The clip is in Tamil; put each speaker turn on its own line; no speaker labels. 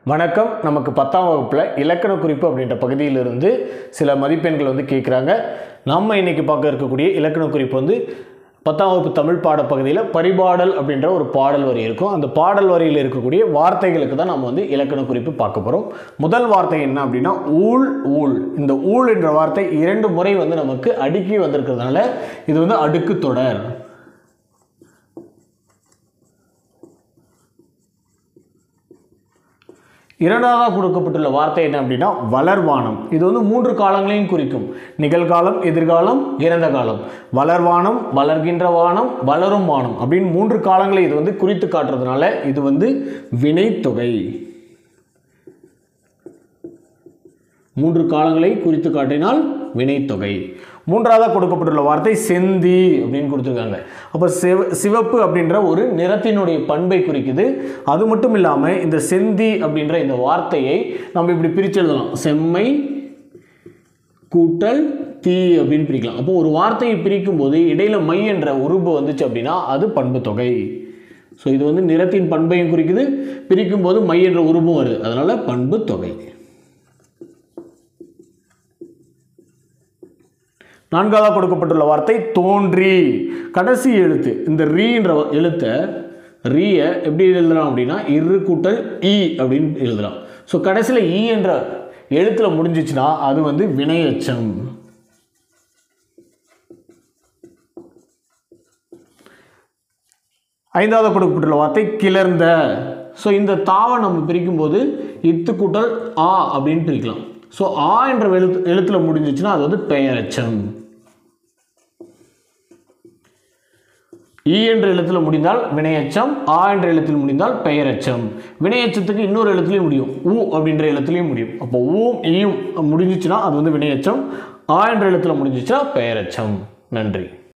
வணக்கம் நமக்கு பத்தாம் வகுப்பில் இலக்கண குறிப்பு அப்படின்ற பகுதியிலிருந்து சில மதிப்பெண்கள் வந்து கேட்குறாங்க நம்ம இன்னைக்கு பார்க்க இருக்கக்கூடிய இலக்கண குறிப்பு வந்து பத்தாம் வகுப்பு தமிழ் பாடப்பகுதியில் பரிபாடல் அப்படின்ற ஒரு பாடல் வரி இருக்கும் அந்த பாடல் வரியில் இருக்கக்கூடிய வார்த்தைகளுக்கு தான் நம்ம வந்து இலக்கண குறிப்பு பார்க்க போகிறோம் முதல் வார்த்தை என்ன அப்படின்னா ஊழ் ஊழ் இந்த ஊழ் என்ற வார்த்தை இரண்டு முறை வந்து நமக்கு அடுக்கி வந்திருக்கிறதுனால இது வந்து அடுக்கு தொடர் இரண்டாவதாக கொடுக்கப்பட்டுள்ள வார்த்தை என்ன அப்படின்னா வளர்வானம் இது வந்து மூன்று காலங்களையும் குறிக்கும் நிகழ்காலம் எதிர்காலம் இறந்த காலம் வளர்வானம் வளர்கின்ற வானம் வளரும் வானம் அப்படின்னு மூன்று காலங்களை இது வந்து குறித்து காட்டுறதுனால இது வந்து வினைத்தொகை மூன்று காலங்களை குறித்து காட்டினால் வினைத்தொகை மூன்றாவதாக கொடுக்கப்பட்டுள்ள வார்த்தை செந்தி அப்படின்னு கொடுத்துருக்காங்க அப்போ சிவ சிவப்பு அப்படின்ற ஒரு நிறத்தினுடைய பண்பை குறிக்குது அது மட்டும் இல்லாமல் இந்த செந்தி அப்படின்ற இந்த வார்த்தையை நம்ம இப்படி பிரித்து எழுதலாம் செம்மை கூட்டல் தீ அப்படின்னு பிரிக்கலாம் அப்போ ஒரு வார்த்தையை பிரிக்கும் போது இடையில மை என்ற உருபு வந்துச்சு அப்படின்னா அது பண்பு தொகை ஸோ இது வந்து நிறத்தின் பண்பையும் குறிக்குது பிரிக்கும் போது மை என்ற உருபும் வருது அதனால பண்பு தொகை நான்காவதாக கொடுக்கப்பட்டுள்ள வார்த்தை தோன்றி கடைசி எழுத்து இந்த ரீன்ற எழுத்தை ரீயை எப்படி எழுதலாம் அப்படின்னா இரு கூட்டல் இ அப்படின்னு எழுதலாம் ஸோ கடைசியில் இ என்ற எழுத்தில் முடிஞ்சிச்சுன்னா அது வந்து வினையச்சம் ஐந்தாவது கொடுக்கப்பட்டுள்ள வார்த்தை கிளர்ந்த ஸோ இந்த தாவை நம்ம பிரிக்கும்போது இத்து கூட்டல் ஆ அப்படின்னு பிரிக்கலாம் ஸோ ஆ என்ற எழுத்து எழுத்தில் முடிஞ்சிச்சுன்னா அது வந்து பெயரச்சம் ஈ என்ற எழுத்தில் முடிந்தால் வினையச்சம் ஆ என்ற எழுத்தில் முடிந்தால் பெயரச்சம் வினையச்சத்துக்கு இன்னொரு எழுத்துலையும் முடியும் ஊ அப்படின்ற எழுத்துலையும் முடியும் அப்போ ஊம் ஈயும் முடிஞ்சிச்சுன்னா அது வந்து வினையச்சம் ஆ என்ற எழுத்தில் முடிஞ்சிச்சுன்னா பெயரச்சம் நன்றி